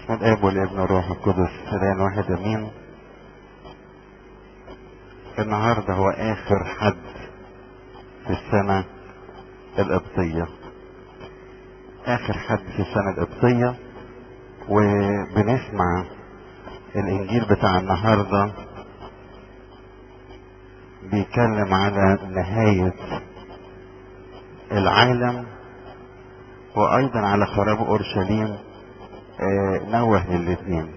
باسم الاب والابن والروح القدس الان واحد امين النهارده هو اخر حد في السنة القبطية اخر حد في السنة القبطية وبنسمع الانجيل بتاع النهارده بيتكلم على نهاية العالم وايضا على خراب اورشليم آه، نوه للاثنين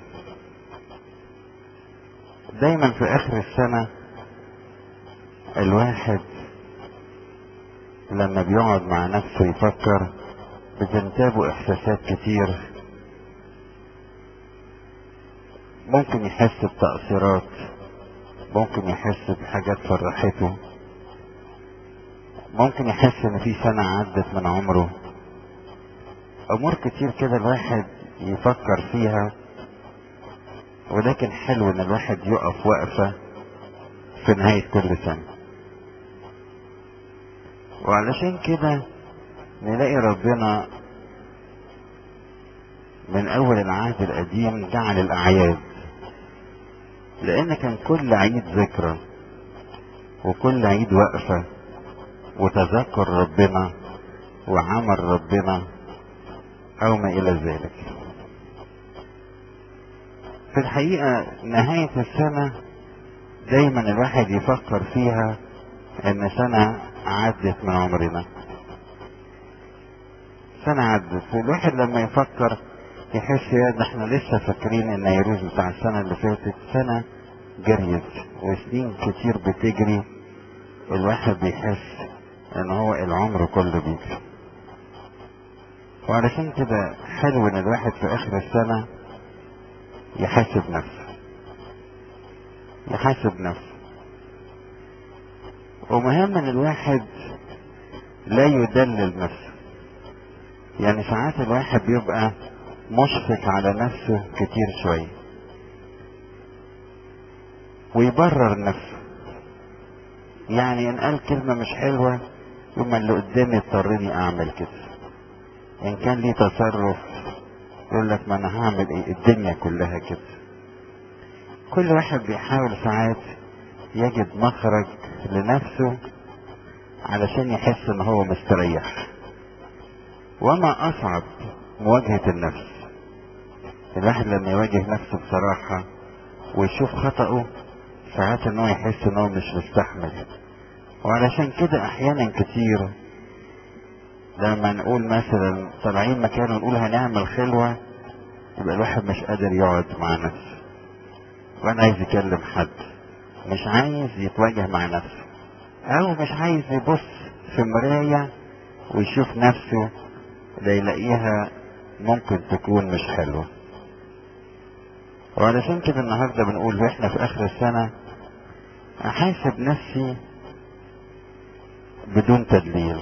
دايما في اخر السنة الواحد لما بيقعد مع نفسه يفكر بتنتابه احساسات كتير ممكن يحس بتأثيرات ممكن يحس بحاجات فرحته ممكن يحس ان في سنة عدت من عمره امور كتير كده الواحد يفكر فيها ولكن حلو ان الواحد يقف وقفة في نهاية كل سنة وعلشان كده نلاقي ربنا من اول العهد القديم جعل الاعياد لان كان كل عيد ذكرى وكل عيد وقفة وتذكر ربنا وعمل ربنا او ما الى ذلك في الحقيقة نهاية السنة دايما الواحد يفكر فيها ان سنة عدت من عمرنا سنة عدت والواحد لما يفكر يحس يا ده احنا لسه فاكرين النيروز بتاع السنة اللي فاتت سنة جريت وسنين كتير بتجري الواحد بيحس ان هو العمر كله بيجري وعلشان كده حلو ان الواحد في اخر السنة يحاسب نفسه يحاسب نفسه ومهم ان الواحد لا يدلل نفسه يعني ساعات الواحد بيبقى مشفق على نفسه كتير شوية ويبرر نفسه يعني ان قال كلمة مش حلوة يوم اللي قدامي اضطرني اعمل كده ان كان ليه تصرف يقول لك ما انا هعمل ايه الدنيا كلها كده كل واحد بيحاول ساعات يجد مخرج لنفسه علشان يحس ان هو مستريح وما اصعب مواجهة النفس الواحد لما يواجه نفسه بصراحة ويشوف خطأه ساعات ان هو يحس ان هو مش مستحمل وعلشان كده احيانا كتير لما نقول مثلا طالعين مكان ونقول هنعمل خلوة يبقى الواحد مش قادر يقعد مع نفسه وانا عايز يكلم حد مش عايز يتواجه مع نفسه او مش عايز يبص في مراية ويشوف نفسه لا يلاقيها ممكن تكون مش حلوة وعلشان كده النهاردة بنقول واحنا في اخر السنة احاسب نفسي بدون تدليل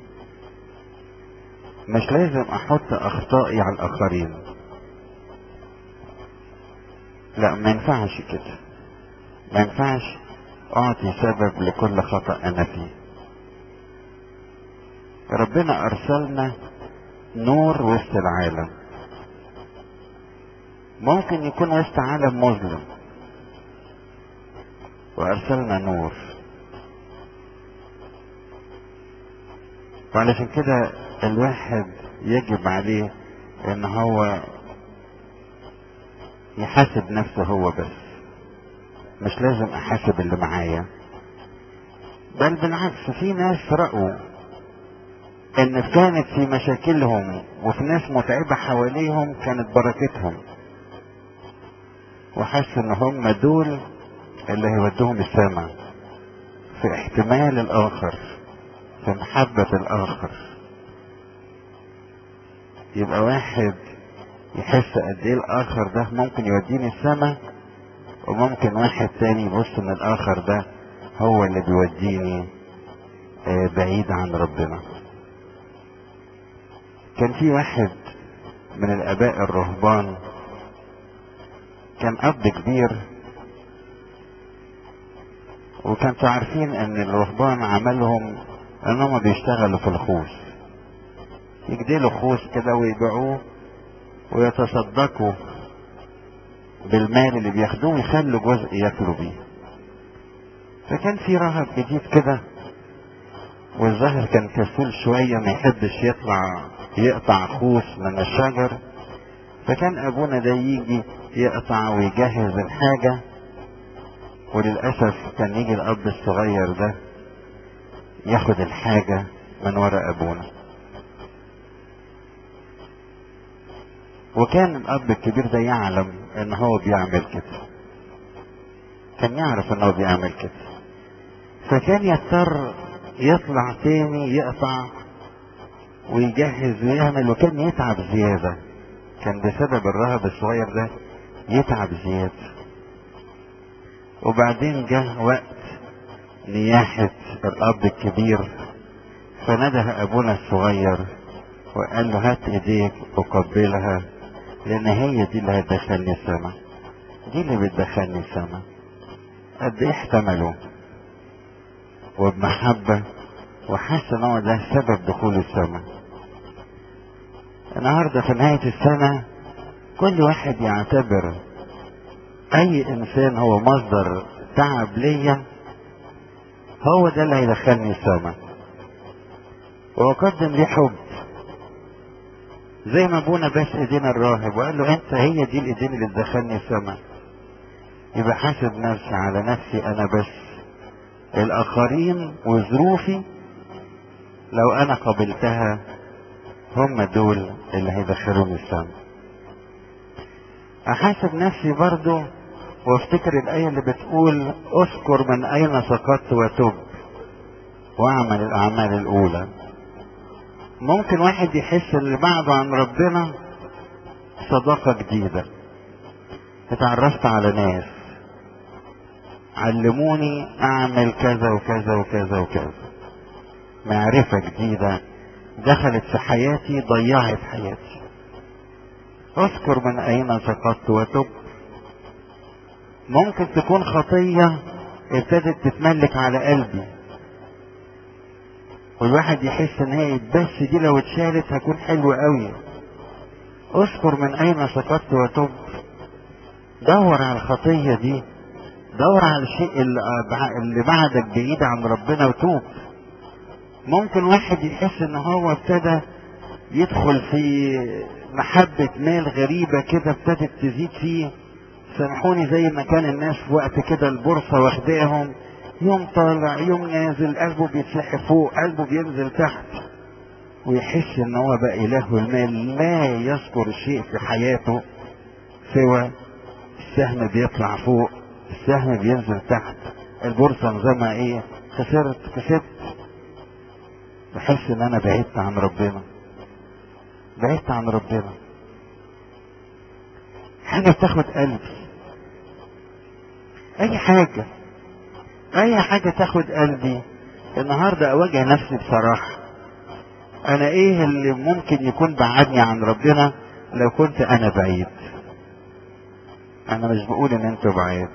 مش لازم احط اخطائي على الاخرين لا ما ينفعش كده ما ينفعش اعطي سبب لكل خطأ انا فيه ربنا ارسلنا نور وسط العالم ممكن يكون وسط عالم مظلم وارسلنا نور وعلشان كده الواحد يجب عليه ان هو يحاسب نفسه هو بس مش لازم احاسب اللي معايا بل بالعكس في ناس رأوا ان كانت في مشاكلهم وفي ناس متعبة حواليهم كانت بركتهم وحسوا ان هم دول اللي هيودوهم السماء في احتمال الاخر في محبة الاخر يبقى واحد يحس قد ايه الاخر ده ممكن يوديني السماء وممكن واحد تاني يبص ان الاخر ده هو اللي بيوديني آه، بعيد عن ربنا كان في واحد من الاباء الرهبان كان اب كبير وكانتوا عارفين ان الرهبان عملهم انهم بيشتغلوا في الخوص يجدلوا خوص كده ويبيعوه ويتصدقوا بالمال اللي بياخدوه يخلوا جزء ياكلوا بيه فكان في راهب جديد كده والظاهر كان كسول شوية ما يحبش يطلع يقطع خوص من الشجر فكان ابونا ده يجي يقطع ويجهز الحاجة وللأسف كان يجي الأب الصغير ده ياخد الحاجة من ورا أبونا وكان الأب الكبير ده يعلم إن هو بيعمل كده كان يعرف إن هو بيعمل كده فكان يضطر يطلع تاني يقطع ويجهز ويعمل وكان يتعب زيادة كان بسبب الرهب الصغير ده يتعب زيادة وبعدين جه وقت نياحة الأب الكبير فنده أبونا الصغير وقال له هات ايديك وقبلها لأن هي دي اللي هتدخلني السما دي اللي بتدخلني السما قد ايه احتملوا وبمحبة وحس ان هو ده سبب دخول السما النهارده في نهاية السنة كل واحد يعتبر اي انسان هو مصدر تعب ليا هو ده اللي هيدخلني السما وقدم لي حب زي ما ابونا بس ايدينا الراهب وقال له انت هي دي الايدين اللي تدخلني السما يبقى حاسب نفسي على نفسي انا بس الاخرين وظروفي لو انا قبلتها هم دول اللي هيدخلوني السما احاسب نفسي برضو وافتكر الايه اللي بتقول اذكر من اين سقطت وتب واعمل الاعمال الاولى ممكن واحد يحس اللي بعده عن ربنا صداقه جديده اتعرفت على ناس علموني اعمل كذا وكذا وكذا وكذا معرفة جديدة دخلت في حياتي ضيعت حياتي اذكر من اين سقطت وتب ممكن تكون خطية ابتدت تتملك على قلبي والواحد يحس ان هي بس دي لو اتشالت هكون حلو قوي اذكر من اين سقطت وتب دور على الخطية دي دور على الشيء اللي اللي بعدك بعيد عن ربنا وتوب ممكن واحد يحس ان هو ابتدى يدخل في محبة مال غريبة كده ابتدت تزيد فيه سامحوني زي ما كان الناس في وقت كده البورصة واخداهم يوم طالع يوم نازل قلبه بيتسح فوق قلبه بينزل تحت ويحس ان هو بقى اله المال لا يذكر شيء في حياته سوى السهم بيطلع فوق السهم بينزل تحت البورصة نظامها ايه خسرت كسبت بحس ان انا بعدت عن ربنا بعدت عن ربنا حاجة بتاخد قلبي اي حاجة اي حاجة تاخد قلبي النهاردة اواجه نفسي بصراحة انا ايه اللي ممكن يكون بعدني عن ربنا لو كنت انا بعيد انا مش بقول ان انتوا بعيد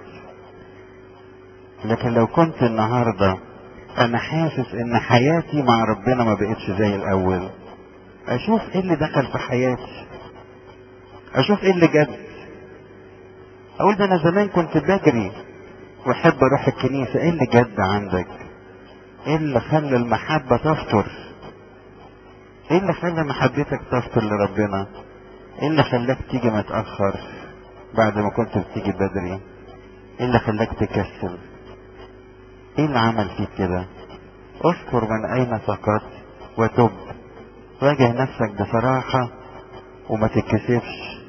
لكن لو كنت النهارده انا حاسس ان حياتي مع ربنا ما بقتش زي الاول اشوف ايه اللي دخل في حياتي اشوف ايه اللي جد اقول ده انا زمان كنت بجري واحب اروح الكنيسة ايه اللي جد عندك ايه اللي خلى المحبة تفطر ايه اللي خلى محبتك تفطر لربنا ايه اللي خلاك تيجي متأخر بعد ما كنت بتيجي بدري ايه اللي خلاك تكسل ايه اللي عمل فيك كده اذكر من اين سقطت وتب واجه نفسك بصراحة وما تتكسفش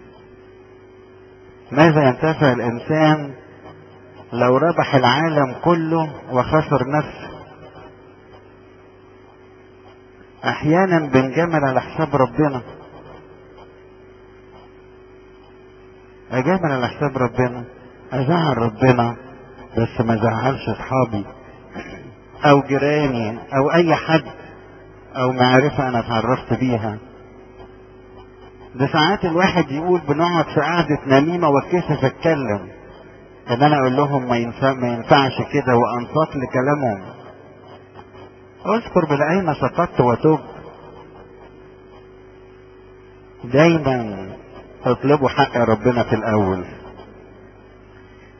ماذا ينتفع الانسان لو ربح العالم كله وخسر نفسه احيانا بنجمل على حساب ربنا اجامل على حساب ربنا ازعل ربنا بس ما زعلش اصحابي او جيراني او اي حد او معرفة انا اتعرفت بيها ده ساعات الواحد يقول بنقعد في قعدة نميمة واتكسف اتكلم ان انا اقول لهم ما, ينفع ما ينفعش كده وانصات لكلامهم اذكر بالاين سقطت وتوب دايما اطلبوا حق ربنا في الاول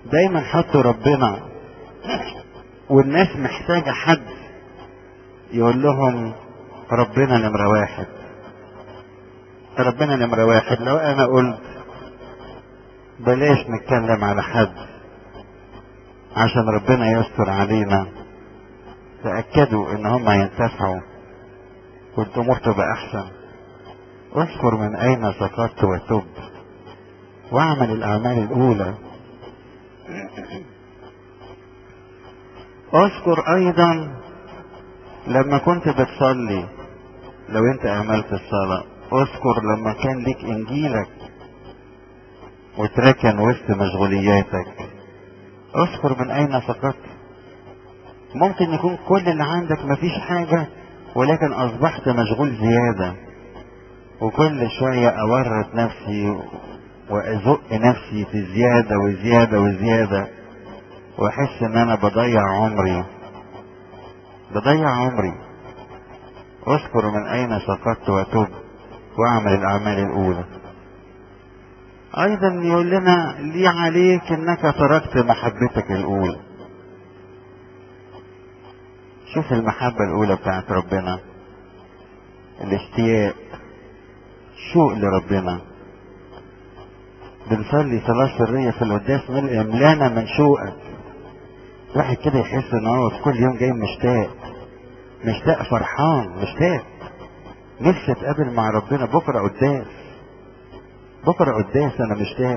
دايما حطوا ربنا والناس محتاجة حد يقول لهم ربنا نمرة واحد ربنا نمرة واحد لو انا قلت بلاش نتكلم على حد عشان ربنا يستر علينا تأكدوا ان هم ينتفعوا والامور تبقى احسن اذكر من اين سقطت وتب واعمل الاعمال الاولى اذكر ايضا لما كنت بتصلي لو انت اهملت الصلاة اذكر لما كان ليك انجيلك وتركن وسط مشغولياتك اذكر من اين سقطت ممكن يكون كل اللي عندك مفيش حاجة ولكن اصبحت مشغول زيادة وكل شوية اورط نفسي وازق نفسي في زيادة وزيادة وزيادة واحس ان انا بضيع عمري بضيع عمري اذكر من اين سقطت وتب واعمل الاعمال الاولى ايضا يقول لنا لي عليك انك تركت محبتك الاولى شوف المحبة الاولى بتاعت ربنا الاشتياق شوق لربنا بنصلي صلاة سرية في القداس ملء ملانا من شوقك واحد كده يحس ان هو في كل يوم جاي مشتاق مشتاق فرحان مشتاق نفسي اتقابل مع ربنا بكره قداس بكره قداس انا مشتاق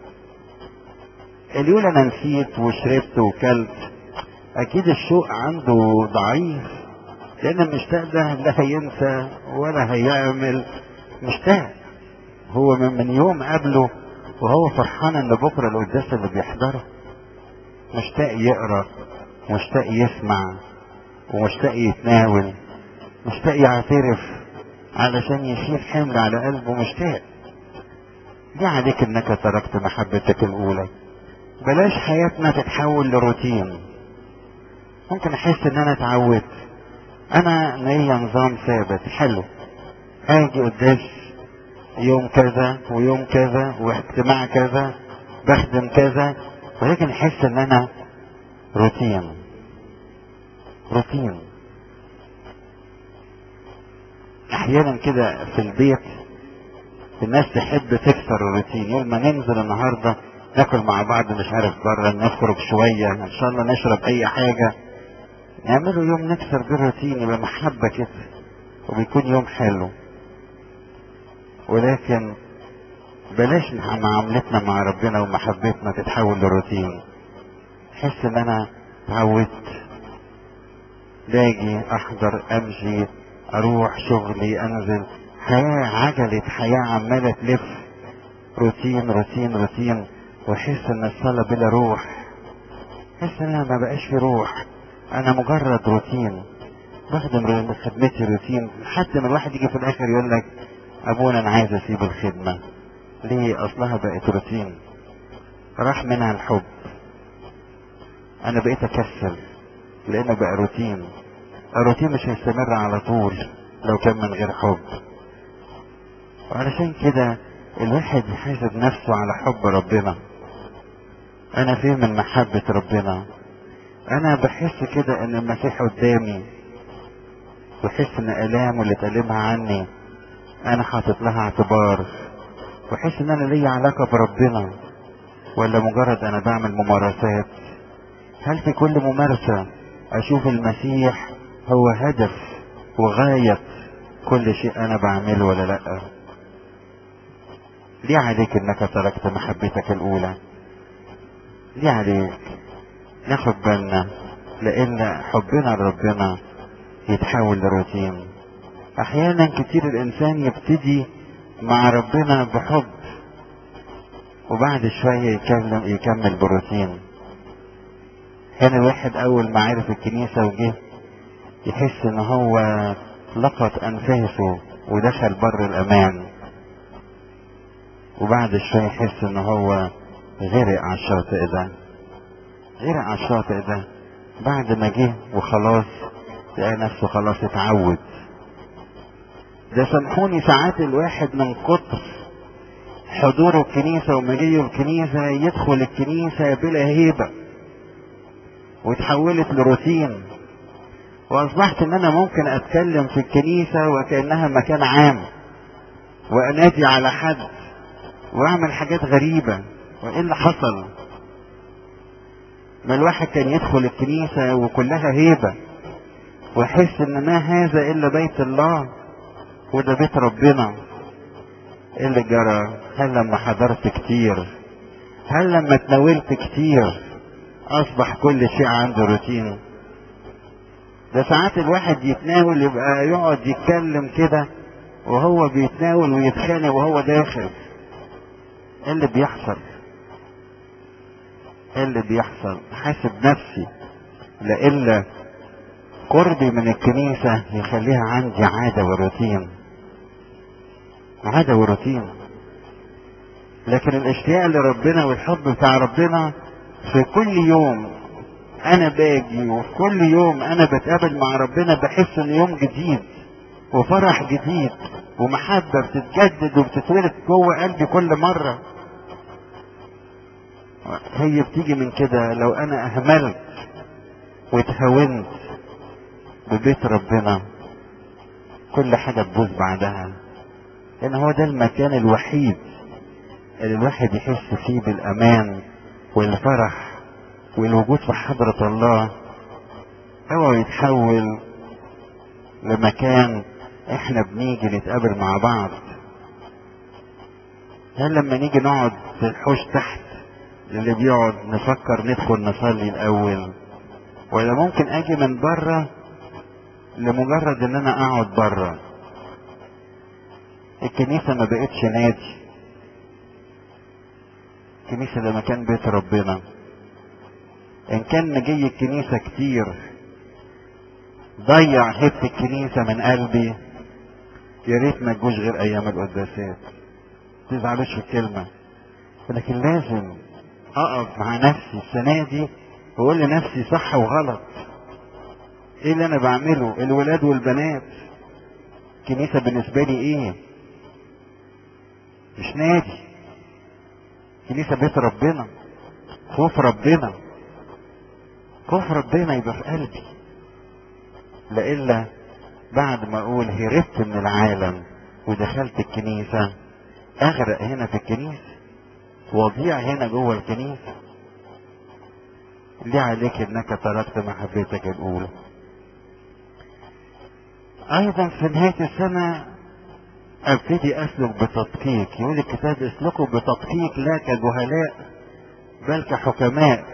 اللي يقول انا نسيت وشربت وكلت اكيد الشوق عنده ضعيف لان المشتاق ده لا هينسى ولا هيعمل مشتاق هو من, من يوم قبله وهو فرحان ان بكره القداس اللي بيحضره مشتاق يقرا مشتاق يسمع ومشتاق يتناول مشتاق يعترف علشان يشيل حمل على قلبه مشتاق دي عليك انك تركت محبتك الاولى بلاش حياتنا تتحول لروتين ممكن احس ان انا اتعودت انا ليا نظام ثابت حلو اجي قداس يوم كذا ويوم كذا واجتماع كذا بخدم كذا ولكن احس ان انا روتين روتين احيانا كده في البيت الناس تحب تكسر الروتين يقول ما ننزل النهارده ناكل مع بعض مش عارف بره نخرج شويه ان شاء الله نشرب اي حاجه نعملوا يوم نكسر بيه الروتين يبقى محبه كده وبيكون يوم حلو ولكن بلاش معاملتنا مع ربنا ومحبتنا تتحول لروتين حس ان انا اتعودت باجي احضر امشي اروح شغلي انزل حياة عجلة حياة عمالة تلف روتين روتين روتين واحس ان الصلاة بلا روح احس ان انا ما بقاش في روح انا مجرد روتين بخدم خدمتي روتين لحد ما الواحد يجي في الاخر يقول لك ابونا انا عايز اسيب الخدمة ليه اصلها بقت روتين راح منها الحب انا بقيت اكسل لانه بقى روتين الروتين مش هيستمر على طول لو كان من غير حب وعلشان كده الواحد يحاسب نفسه على حب ربنا انا فين من محبة ربنا انا بحس كده ان المسيح قدامي وحس ان الامه اللي تألمها عني انا حاطط لها اعتبار واحس ان انا ليا علاقة بربنا ولا مجرد انا بعمل ممارسات هل في كل ممارسة اشوف المسيح هو هدف وغاية كل شيء انا بعمله ولا لا ليه عليك انك تركت محبتك الاولى ليه عليك ناخد بالنا لان حبنا لربنا يتحول لروتين احيانا كتير الانسان يبتدي مع ربنا بحب وبعد شوية يكمل, يكمل بروتين كان الواحد اول ما عرف الكنيسة وجه يحس ان هو لقط انفاسه ودخل بر الامان وبعد شوية يحس ان هو غرق على الشاطئ ده غرق على الشاطئ ده بعد ما جه وخلاص لقى نفسه خلاص اتعود ده سامحوني ساعات الواحد من كتر حضوره الكنيسة ومجيه الكنيسة يدخل الكنيسة بلا هيبة وتحولت لروتين واصبحت ان انا ممكن اتكلم في الكنيسة وكأنها مكان عام وانادي على حد واعمل حاجات غريبة وايه اللي حصل ما الواحد كان يدخل الكنيسة وكلها هيبة ويحس ان ما هذا الا بيت الله وده بيت ربنا ايه اللي جرى هل لما حضرت كتير هل لما اتناولت كتير اصبح كل شيء عنده روتين ده ساعات الواحد يتناول يبقى يقعد يتكلم كده وهو بيتناول ويتخانق وهو داخل ايه اللي بيحصل ايه اللي بيحصل حاسب نفسي لإلا قربي من الكنيسة يخليها عندي عادة وروتين عادة وروتين لكن الاشتياق لربنا والحب بتاع ربنا في كل يوم انا باجي وفي كل يوم انا بتقابل مع ربنا بحس ان يوم جديد وفرح جديد ومحبة بتتجدد وبتتولد جوه قلبي كل مرة هي بتيجي من كده لو انا اهملت واتهاونت ببيت ربنا كل حاجة تبوظ بعدها لان هو ده المكان الوحيد اللي الواحد يحس فيه بالامان والفرح والوجود في حضرة الله هو يتحول لمكان احنا بنيجي نتقابل مع بعض هل لما نيجي نقعد في الحوش تحت اللي بيقعد نفكر ندخل نصلي الاول ولا ممكن اجي من بره لمجرد ان انا اقعد بره الكنيسه ما بقتش نادي الكنيسه ده مكان بيت ربنا ان كان جاي الكنيسه كتير ضيع هبه الكنيسه من قلبي يا ريت ما تجوش غير ايام القداسات تزعلوش في الكلمه لكن لازم اقف مع نفسي السنه دي واقول لنفسي صح وغلط ايه اللي انا بعمله الولاد والبنات الكنيسه بالنسبه لي ايه مش نادي كنيسه بيت ربنا خوف ربنا خوف ربنا يبقى في قلبي لإلا بعد ما اقول هربت من العالم ودخلت الكنيسه اغرق هنا في الكنيسه وضيع هنا جوه الكنيسه ليه عليك انك تركت محبتك الاولى ايضا في نهايه السنه ابتدي اسلك بتدقيق يقول الكتاب اسلكوا بتدقيق لا كجهلاء بل كحكماء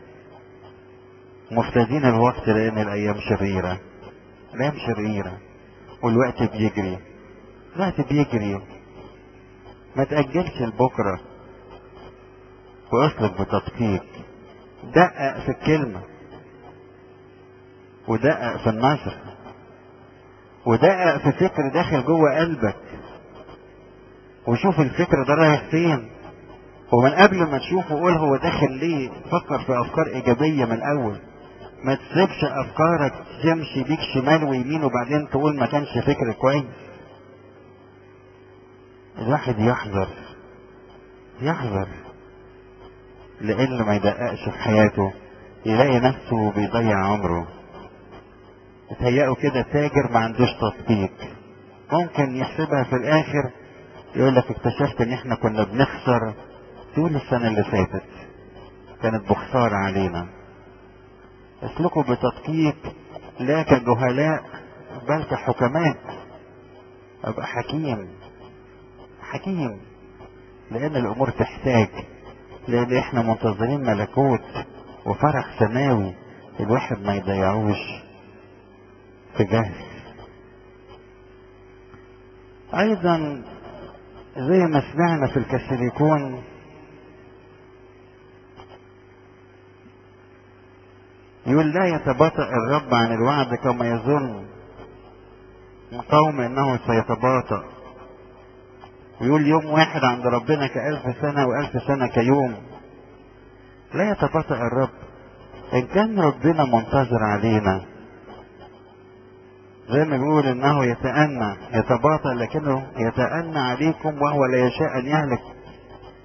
مفتدين الوقت لان الايام شريره الايام شريره والوقت بيجري الوقت بيجري ما تاجلش لبكره واسلك بتدقيق دقق في الكلمه ودقق في النشر ودقق في فكر داخل جوه قلبك وشوف الفكر ده رايح فين ومن قبل ما تشوفه قول هو داخل ليه فكر في افكار ايجابيه من الاول ما تسيبش افكارك تمشي بيك شمال ويمين وبعدين تقول ما كانش فكر كويس الواحد يحذر يحذر لان ما يدققش في حياته يلاقي نفسه بيضيع عمره تهيأوا كده تاجر ما عندوش تطبيق ممكن يحسبها في الاخر يقول لك اكتشفت ان احنا كنا بنخسر طول السنة اللي فاتت كانت بخسارة علينا اسلكوا بتدقيق لا كجهلاء بل كحكماء ابقى حكيم حكيم لان الامور تحتاج لان احنا منتظرين ملكوت وفرح سماوي الواحد ما يضيعوش في جهل ايضا زي ما سمعنا في الكاثوليكون يقول لا يتباطأ الرب عن الوعد كما يظن قوم انه سيتباطأ ويقول يوم واحد عند ربنا كألف سنة وألف سنة كيوم لا يتباطأ الرب إن كان ربنا منتظر علينا زي ما بيقول انه يتأنى يتباطأ لكنه يتأنى عليكم وهو لا يشاء ان يهلك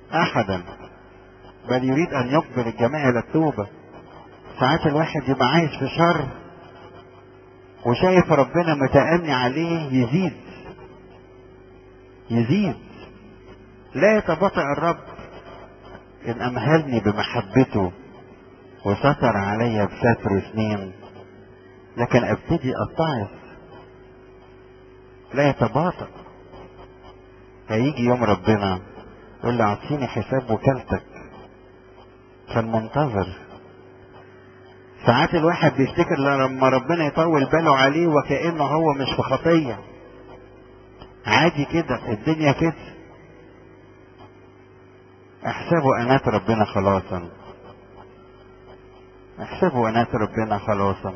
احدا بل يريد ان يقبل الجميع الى التوبه ساعات الواحد يبقى عايش في شر وشايف ربنا متأني عليه يزيد يزيد لا يتباطئ الرب ان امهلني بمحبته وستر عليا بستر سنين لكن ابتدي اتعظ لا يتباطأ هيجي يوم ربنا يقول لي اعطيني حساب وكالتك فالمنتظر ساعات الواحد بيفتكر لما ربنا يطول باله عليه وكأنه هو مش في خطية عادي كده الدنيا كده احسبوا انات ربنا خلاصا احسبوا انات ربنا خلاصا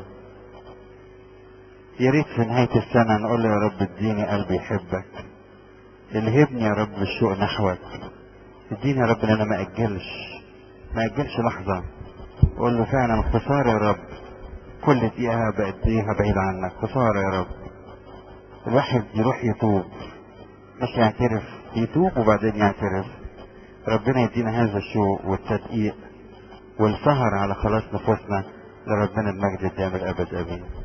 يا ريت في نهاية السنة نقول له يا رب اديني قلبي يحبك الهبني يا رب الشوق نحوك اديني يا رب ان انا ما اجلش ما اجلش لحظة قول له فعلا خسارة يا رب كل دقيقة بأديها بعيد عنك خسارة يا رب الواحد يروح يتوب مش يعترف يتوب وبعدين يعترف ربنا يدينا هذا الشوق والتدقيق والسهر على خلاص نفوسنا لربنا المجد الدائم الابد امين